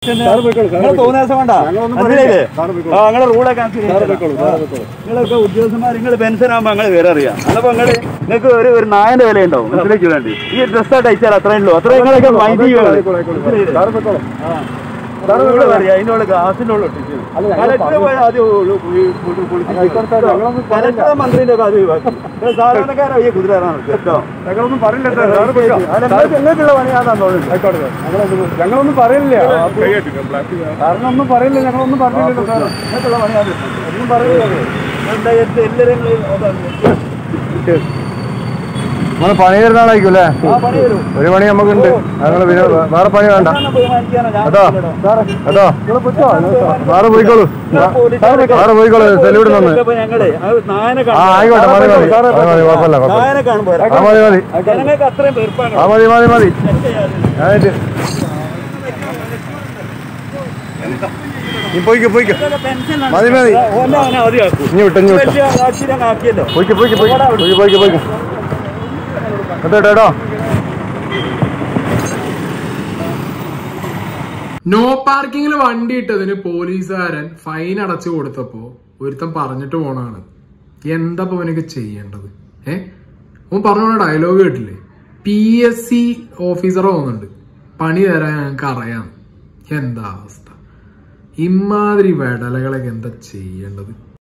Sir പോയിക്കോളൂ, sir നിങ്ങൾ തോന്നിയ ദിവസം വേണ്ട ഞങ്ങളൊന്നും മനസ്സിലായില്ലേ സാറ് പോയിക്കോളൂ. ആ നിങ്ങളെ റൂളൊക്കെ സാറ് പോയിക്കോളൂ, സാറ് പോയിക്കോളൂ. നിങ്ങളൊക്കെ ഉദ്യോഗസ്ഥന്മാർ നിങ്ങൾ പെൻഷൻ ആകുമ്പോൾ നിങ്ങൾ വില അറിയാം അപ്പൊ നിങ്ങൾ നിങ്ങൾക്ക് ഒരു ഒരു നായന്റെ വില ഉണ്ടാവും മനസ്സിലേക്ക് വേണ്ടി ഈ ഡ്രസ്സ് അയച്ചാൽ അത്രേ ഉള്ളൂ അത്ര നിങ്ങളൊക്കെ മൈൻഡ് ആയിക്കോട്ടെ, ആയിക്കോട്ടെ. സാറ് പോയിക്കോളൂ. അതിനുള്ള ഗ്യാസിനുള്ള അല്ല, ഞങ്ങൾ കലക്ടർ പറഞ്ഞു. പോയാൽ ആദ്യം ഉള്ളു കുഴി- കുഴി- കുളിച്ച് ആയിക്കോട്ടെ, ഞങ്ങളൊന്നും പറയില്ല. കലക്ടർ മന്ത്രിന്റെ ഒക്കെ അത് ഒഴിവാക്കി. ഇത് സാധാരണക്കാരാ ഈ കുതിരാറാണ് കേട്ടോ ഞങ്ങളൊന്നും പറയില്ല സാർ സാറ് പോയിക്കോ. നിങ്ങൾക്കുള്ള പണിയാണെന്ന് തോന്നുന്നു ആയിക്കോട്ടെ സാർ. ഞങ്ങളൊന്നും ഞങ്ങളൊന്നും പറയില്ല സാറിനൊന്നും പറയില്ല ഞങ്ങളൊന്നും പറഞ്ഞില്ലല്ലോ സാർ നിങ്ങൾക്കുള്ള പണിയാണ് ഒന്നും പറയില്ല എന്താ എല്ലാവരും നമ്മള് പണി തരുന്ന ആളായിരിക്കും അല്ലേ ആ പണി വരും ഒരു പണി നമുക്കുണ്ട് ഞങ്ങള് പിന്നെ വേറെ പണി വേണ്ട അതോ അതോ വേറെ പോയിക്കോളൂ വേറെ പോയിക്കോളൂ സെല്യൂട്ട് നിന്ന് ഞങ്ങളെ നായനെ ആ ആയിക്കോട്ടെ മതി മതി സാറേ, അത് മതി കുഴപ്പമില്ല കുഴപ്പമില്ല നായനെ കാണുമ്പോ ആ മതി മതി ജനങ്ങൾക്ക് അത്രയും വെറുപ്പാണ് ആ മതി മതി മതി ഞാനായിട്ട് നീ പോയിക്കോ പോയിക്കോ മതി, മതി. ഇനി വിട്ടോ ഇനി വിട്ടോ ആക്കിയല്ലോ പോയിക്കോ പോയിക്കോ പോയിക്കോ പോയിക്കോ പോയിക്കോ പോയിക്കോ കേട്ടോ കേട്ടോ നോ പാർക്കിങ്ങിൽ വണ്ടി ഇട്ടതിന് പോലീസുകാരൻ ഫൈൻ അടച്ചു കൊടുത്തപ്പോ ഒരുത്തൻ പറഞ്ഞിട്ട് പോണാണ് എന്താ ഇപ്പൊ അവനൊക്കെ ചെയ്യേണ്ടത് ഏ അവൻ പറഞ്ഞ ഡയലോഗ് കേട്ടില്ലേ പി എസ് സി ഓഫീസർ തോന്നുന്നുണ്ട് പണി തരാൻ ഞങ്ങൾക്ക് അറിയാം എന്താ അവസ്ഥ ഇമാതിരി വെടലകളൊക്കെ എന്താ ചെയ്യേണ്ടത്